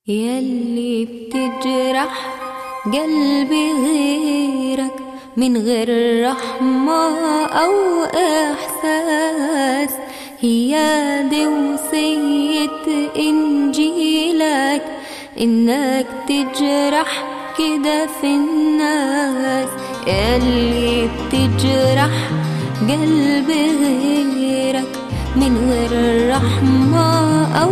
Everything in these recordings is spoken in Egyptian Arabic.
يلي بتجرح قلبي غيرك من غير رحمة أو إحساس هي دي وصية إنجيلك إنك تجرح كده في الناس اللي بتجرح قلبي غيرك من غير رحمة أو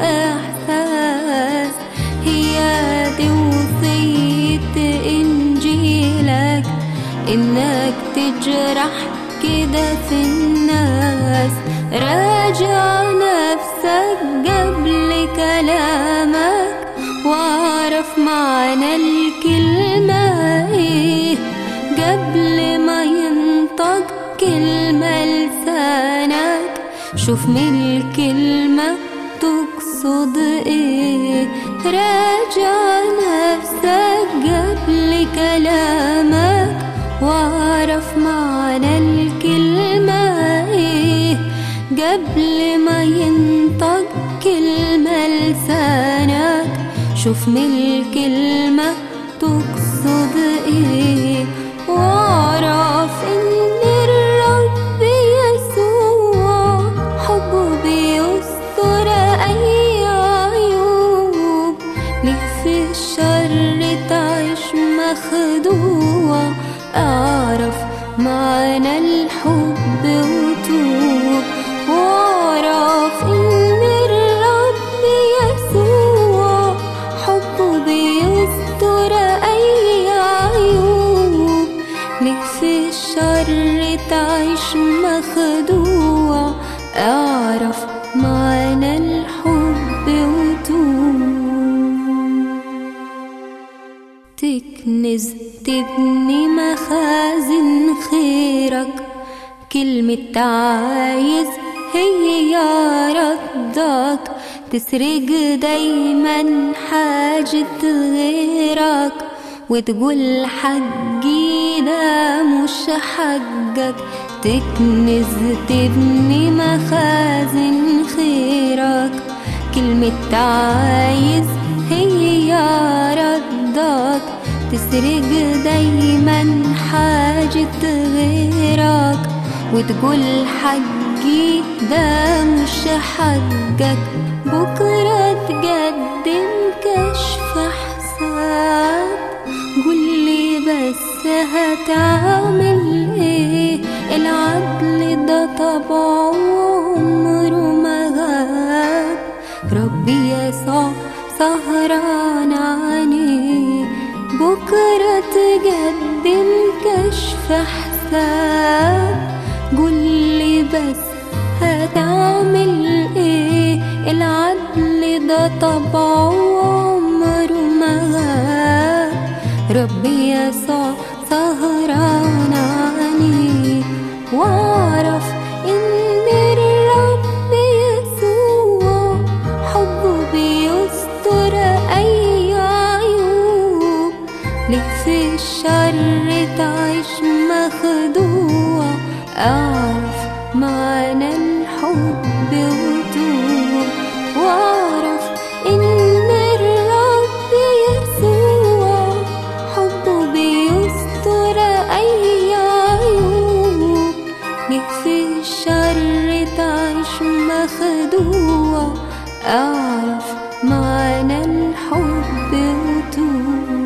إحساس هي دي وصية إنجيلك إنك تجرح كده في الناس راجع نفسك قبل كلامك واعرف معنى الكلمة ايه قبل ما ينطق كلمة لسانك شوف من الكلمة تقصد ايه راجع نفسك قبل كلامك واعرف معنى الكلمة ايه قبل ما ينطق كلمة لسانك شوف من الكلمة تقصد ايه واعرف ان الرب يسوع حبه بيستر اي عيوب ليه في الشر تعيش مخدوع اعرف معنى الحب وتوب واعرف ان الرب يسوع حبه بيستر اي عيوب ليه في الشر تعيش مخدوع اعرف معنى الحب وتوب تكنز تبني مخازن خيرك كلمة عايز هي ردك تسرق دايما حاجة غيرك وتقول حقي ده مش حقك تكنز تبني مخازن خيرك كلمة عايز هي ردك تسرق دايما حاجة غيرك وتقول حقي ده مش حقك بكرة تقدم كشف حساب قولي بس هتعمل ايه العدل ده طبعه عمره ما غاب ربي يسوع سهران عينيه بكرة تقدم كشف حساب قولي بس هتعمل ايه العدل ده طبعه عمره ما غاب ربي يسوع سهران عينيه واعرف ان الرب يسوع حبه بيستر اي عيوب ليه في الشر تعيش مخدوع اعرف معنى الحب وتوب واعرف ان الرب يسوع حبه بيستر اي عيوب ليه في الشر تعيش مخدوع اعرف معنى الحب وتوب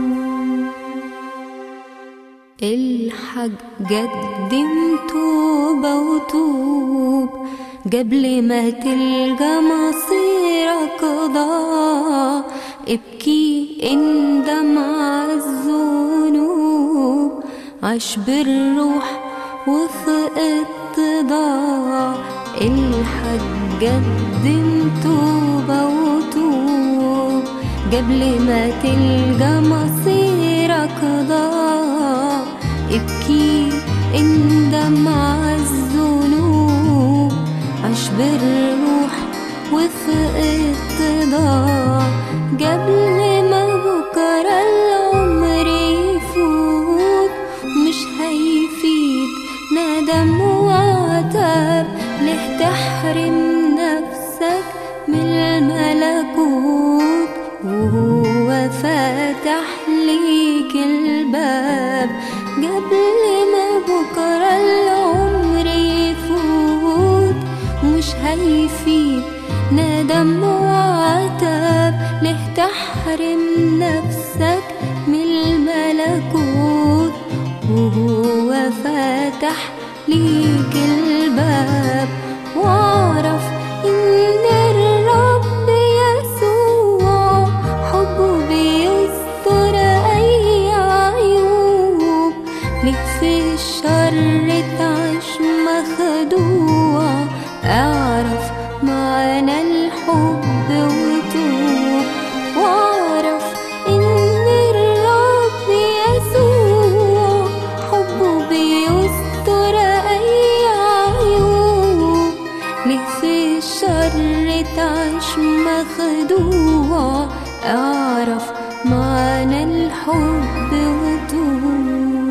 الحق قدم توبة وتوب قبل ما تلقى مصيرك ضاع ابكي اندم على الذنوب عش بالروح وفق اتضاع الحق قدم توبة وتوب قبل ما تلقى مصيرك ضاع ابكي اندم على الذنوب عش بالروح وفق اتضاع قبل ما بكرة العمر يفوت مش هيفيد ندم وعتاب ليه تحرم نفسك من الملكوت قبل ما بكرة العمر يفوت مش هيفيد ندم وعتاب ليه تحرم نفسك من الملكوت وهو فاتح ليك الباب واعرف ان الرب يسوع حبه بيستر اي عيوب ليك في الشر تعيش مخدوع اعرف معنى الحب وتوب واعرف ان الرب يسوع حبه بيستر اي عيوب ليه في الشر تعيش مخدوع اعرف معنى الحب وتوب